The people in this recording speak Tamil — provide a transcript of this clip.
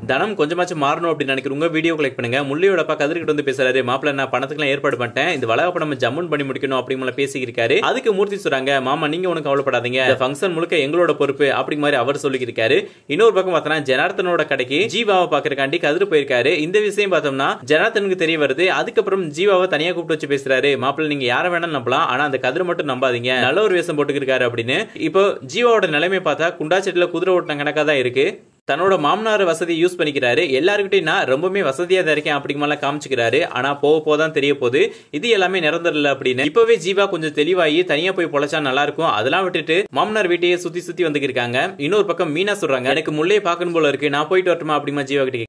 தனம் கொஞ்சமாச்சும் மாறணும் அப்படின்னு நினைக்கிறவங்க வீடியோ கலெக்ட் பண்ணுங்க முள்ளியோட அப்பா கதிர்கிட்ட வந்து பேசுறாரு மாப்பிள்ள நான் பணத்துக்குலாம் ஏற்பாடு பண்ணிட்டேன் இந்த வளகப்ப நம்ம ஜம்முன் பண்ணி முடிக்கணும் அப்படிங்கிற பேசியிருக்காரு அதுக்கு மூர்த்தி சொல்றாங்க மாமா நீங்க ஒன்றும் கவலைப்படாதீங்க இந்த ஃபங்க்ஷன் முழுக்க எங்களோட பொறுப்பு அப்படி மாதிரி அவர் சொல்லியிருக்காரு இன்னொரு பக்கம் பார்த்தோம்னா ஜனார்த்தனோட கடைக்கு ஜீவாவை பாக்குறக்காண்டி கதிர் போயிருக்காரு இந்த விஷயம் பார்த்தோம்னா ஜனார்த்தனுக்கு தெரிய வருது அதுக்கப்புறம் ஜீவாவை தனியா கூப்பிட்டு வச்சு பேசுறாரு மாப்பிள்ள நீங்க யாரை வேணாலும் நம்பலாம் ஆனா அந்த கதிர் மட்டும் நம்பாதீங்க நல்ல ஒரு வேஷம் போட்டுக்கிருக்காரு அப்படின்னு இப்போ ஜீவாவோட நிலைமை பார்த்தா குண்டாச்செட்டில குதிரை ஓட்டின கணக்கா தான் இருக்கு தன்னோட மாமனார் வசதி யூஸ் பண்ணிக்கிறாரு எல்லாருக்கிட்டையும் நான் ரொம்பவுமே வசதியா தான் இருக்கேன் அப்படிங்கலாம் காமிச்சுக்கிறாரு ஆனா போக போதான் தெரிய போகுது இது எல்லாமே நிரந்தரல அப்படின்னு இப்பவே ஜீவா கொஞ்சம் தெளிவாகி தனியா போய் பொழைச்சா நல்லா இருக்கும் அதெல்லாம் விட்டுட்டு மாமனார் வீட்டையே சுத்தி சுத்தி வந்துக்கிருக்காங்க இன்னொரு பக்கம் மீனா சொல்றாங்க எனக்கு முல்லையை பார்க்கணும் போல இருக்கு நான் போயிட்டு வரட்டுமா அப்படிமா ஜீவா கிட்ட